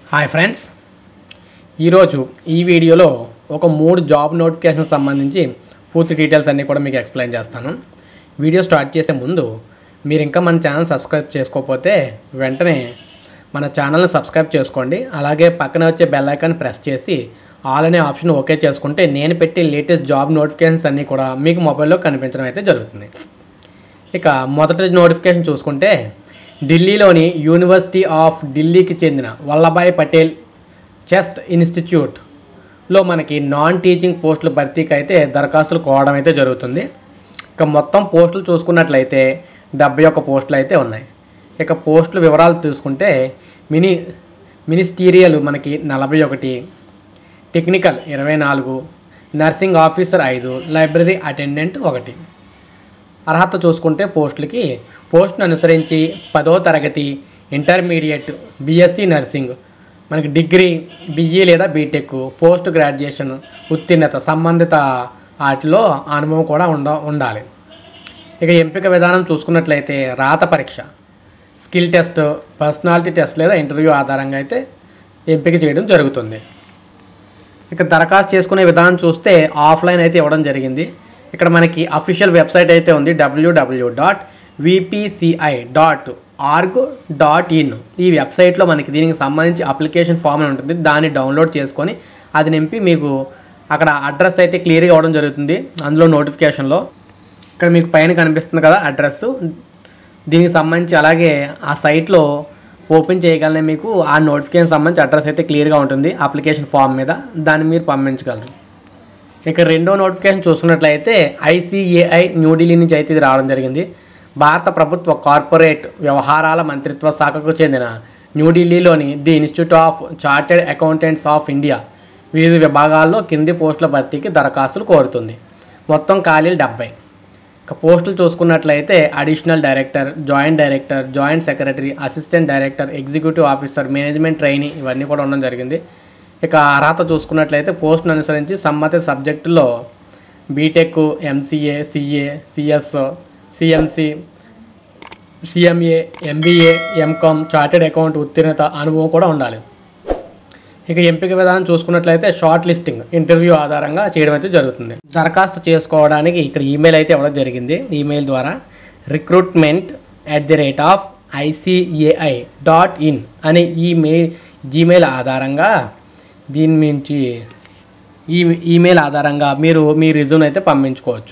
hi friends ఈరోజు ఈ వీడియోలో ఒక మూడు జాబ్ నోటిఫికేషన్ సంబంధించి పూర్తి డీటెయిల్స్ అన్నీ కూడా మీకు ఎక్స్ప్లెయిన్ చేస్తాను వీడియో స్టార్ట్ చేసే ముందు మీరు ఇంకా మన ఛానల్ సబ్స్క్రైబ్ చేసుకోకపోతే వెంటనే మన ఛానల్ని సబ్స్క్రైబ్ చేసుకోండి అలాగే పక్కన వచ్చే బెల్ ఐకాన్ ప్రెస్ చేసి ఆల్ అనే ఆప్షన్ ఓకే చేసుకుంటే నేను పెట్టే లేటెస్ట్ జాబ్ నోటిఫికేషన్స్ అన్నీ కూడా మీకు మొబైల్లో కనిపించడం అయితే జరుగుతుంది ఇక మొదటి నోటిఫికేషన్ చూసుకుంటే ఢిల్లీలోని యూనివర్సిటీ ఆఫ్ ఢిల్లీకి చెందిన వల్లభాయ్ పటేల్ చెస్ట్ ఇన్స్టిట్యూట్లో మనకి నాన్ టీచింగ్ పోస్టుల భర్తీకి అయితే దరఖాస్తులు కోవడం అయితే జరుగుతుంది ఇక మొత్తం పోస్టులు చూసుకున్నట్లయితే డెబ్బై ఒక్క పోస్టులు అయితే ఉన్నాయి ఇక పోస్టుల వివరాలు చూసుకుంటే మినీ మినిస్టీరియల్ మనకి నలభై ఒకటి టెక్నికల్ ఇరవై నాలుగు నర్సింగ్ ఆఫీసర్ ఐదు లైబ్రరీ అటెండెంట్ ఒకటి అర్హత చూసుకుంటే పోస్టులకి పోస్ట్ను అనుసరించి పదో తరగతి ఇంటర్మీడియట్ బీఎస్సీ నర్సింగ్ మనకి డిగ్రీ బిఈ లేదా బీటెక్ పోస్ట్ గ్రాడ్యుయేషన్ ఉత్తీర్ణత సంబంధిత వాటిలో అనుభవం కూడా ఉండ ఉండాలి ఇక ఎంపిక విధానం చూసుకున్నట్లయితే రాత పరీక్ష స్కిల్ టెస్ట్ పర్సనాలిటీ టెస్ట్ లేదా ఇంటర్వ్యూ ఆధారంగా అయితే ఎంపిక చేయడం జరుగుతుంది ఇక దరఖాస్తు చేసుకునే విధానం చూస్తే ఆఫ్లైన్ అయితే ఇవ్వడం జరిగింది ఇక్కడ మనకి అఫీషియల్ వెబ్సైట్ అయితే ఉంది WW dot VPCI dot org dot in ఈ వెబ్సైట్లో మనకి దీనికి సంబంధించి అప్లికేషన్ ఫామ్ అని ఉంటుంది దాన్ని డౌన్లోడ్ చేసుకొని అది నింపి మీకు అక్కడ అడ్రస్ అయితే క్లియర్గా ఇవ్వడం జరుగుతుంది అందులో నోటిఫికేషన్లో ఇక్కడ మీకు పైన కనిపిస్తుంది కదా అడ్రస్ దీనికి సంబంధించి అలాగే ఆ సైట్లో ఓపెన్ చేయగలనే మీకు ఆ నోటిఫికేషన్ సంబంధించి అడ్రస్ అయితే క్లియర్గా ఉంటుంది అప్లికేషన్ ఫామ్ మీద దాన్ని మీరు పంపించగలరు ఇక రెండో నోటిఫికేషన్ చూసుకున్నట్లయితే ఐసీఏఐ న్యూఢిల్లీ నుంచి అయితే ఇది రావడం జరిగింది భారత ప్రభుత్వ కార్పొరేట్ వ్యవహారాల మంత్రిత్వ శాఖకు చెందిన న్యూఢిల్లీలోని the institute of chartered accountants of India వివిధ విభాగాల్లో కింది పోస్టుల భర్తీకి దరఖాస్తులు కోరుతుంది మొత్తం ఖాళీలు డెబ్బై ఇక పోస్టులు చూసుకున్నట్లయితే additional director joint director joint secretary assistant director executive officer management trainee ఇవన్నీ కూడా ఉండడం జరిగింది ఇక అర్హత చూసుకున్నట్లయితే పోస్ట్ను అనుసరించి సంబంధిత సబ్జెక్టులో BTech MCA CA CS CMC CMA MBA MCom chartered account ఉత్తీర్ణత అనుభవం కూడా ఉండాలి ఇక ఎంపిక విధానం చూసుకున్నట్లయితే షార్ట్ లిస్టింగ్ ఇంటర్వ్యూ ఆధారంగా చేయడం అయితే జరుగుతుంది దరఖాస్తు చేసుకోవడానికి ఇక్కడ ఈమెయిల్ అయితే ఇవ్వడం జరిగింది ఈమెయిల్ ద్వారా recruitment at the rate of ICAI dot in అనే ఈమెయిల్ జీమెయిల్ ఆధారంగా దీని నుంచి ఈ ఈమెయిల్ ఆధారంగా మీరు మీ రిజ్యూమ్ అయితే పంపించుకోవచ్చు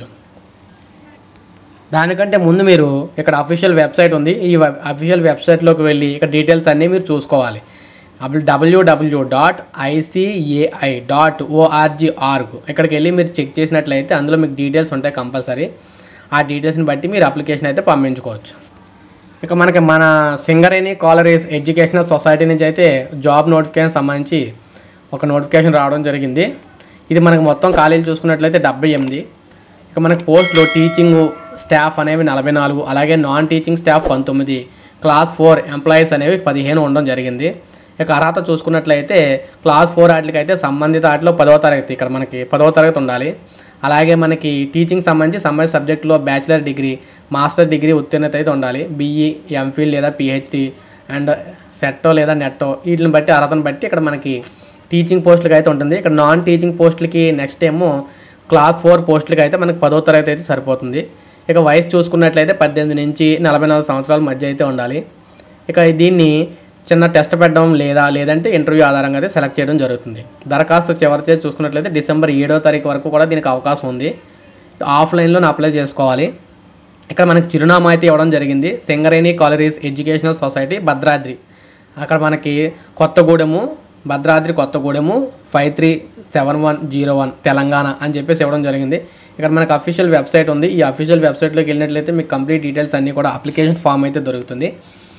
దానికంటే ముందు మీరు ఇక్కడ అఫీషియల్ వెబ్సైట్ ఉంది ఈ అఫీషియల్ వెబ్సైట్లోకి వెళ్ళి ఇక్కడ డీటెయిల్స్ అన్నీ మీరు చూసుకోవాలి WW dot ICAI dot ORG org ఇక్కడికి వెళ్ళి మీరు చెక్ చేసినట్లయితే అందులో మీకు డీటెయిల్స్ ఉంటాయి కంపల్సరీ ఆ డీటెయిల్స్ని బట్టి మీరు అప్లికేషన్ అయితే పంపించుకోవచ్చు ఇక మనకి మన సింగరేణి కాలరీస్ ఎడ్యుకేషనల్ సొసైటీ నుంచి అయితే జాబ్ నోటిఫికేషన్ సంబంధించి ఒక నోటిఫికేషన్ రావడం జరిగింది ఇది మనకి మొత్తం ఖాళీలు చూసుకున్నట్లయితే డెబ్బై ఎనిమిది ఇక మనకి పోస్టులు టీచింగ్ స్టాఫ్ అనేవి నలభై నాలుగు అలాగే నాన్ టీచింగ్ స్టాఫ్ పంతొమ్మిది క్లాస్ ఫోర్ ఎంప్లాయీస్ అనేవి పదిహేను ఉండడం జరిగింది ఇక అర్హత చూసుకున్నట్లయితే క్లాస్ ఫోర్ వాటికి అయితే సంబంధిత వాటిలో పదవ తరగతి ఇక్కడ మనకి పదవ తరగతి ఉండాలి అలాగే మనకి టీచింగ్ సంబంధించి సంబంధిత సబ్జెక్టులో బ్యాచిలర్ డిగ్రీ మాస్టర్ డిగ్రీ ఉత్తీర్ణత అయితే ఉండాలి బీఈ ఎంఫిల్ లేదా పిహెచ్డి అండ్ సెట్టో లేదా నెట్టో వీటిని బట్టి అర్హతను బట్టి ఇక్కడ మనకి టీచింగ్ పోస్టులకి అయితే ఉంటుంది ఇక్కడ నాన్ టీచింగ్ పోస్టులకి నెక్స్ట్ ఏమో క్లాస్ ఫోర్ పోస్టులకి అయితే మనకి పదో తరగతి అయితే సరిపోతుంది ఇక వయసు చూసుకున్నట్లయితే పద్దెనిమిది నుంచి నలభై నాలుగు సంవత్సరాల మధ్య అయితే ఉండాలి ఇక దీన్ని చిన్న టెస్ట్ పెట్టడం లేదా లేదంటే ఇంటర్వ్యూ ఆధారంగా అయితే సెలెక్ట్ చేయడం జరుగుతుంది దరఖాస్తు చివరి తేదీ చూసుకున్నట్లయితే డిసెంబర్ ఏడో తారీఖు వరకు కూడా దీనికి అవకాశం ఉంది ఆఫ్లైన్లో అప్లై చేసుకోవాలి ఇక్కడ మనకి చిరునామా అయితే ఇవ్వడం జరిగింది Singareni collieries educational society Bhadradri అక్కడ మనకి Kothagudem Bhadradri Kothagudem five three seven one zero one Telangana అని చెప్పేసి ఇవ్వడం జరిగింది ఇక్కడ మనకి అఫీషియల్ వెబ్సైట్ ఉంది ఈ అఫీషియల్ వెబ్సైట్లోకి వెళ్ళినట్లయితే మీకు కంప్లీట్ డీటెయిల్స్ అన్నీ కూడా అప్లికేషన్ ఫామ్ అయితే దొరుకుతుంది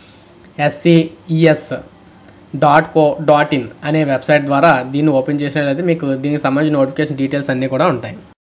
SCES dot co dot in అనే వెబ్సైట్ ద్వారా దీన్ని ఓపెన్ చేసినట్లయితే మీకు దీనికి సంబంధించిన నోటిఫికేషన్ డీటెయిల్స్ అన్నీ కూడా ఉంటాయి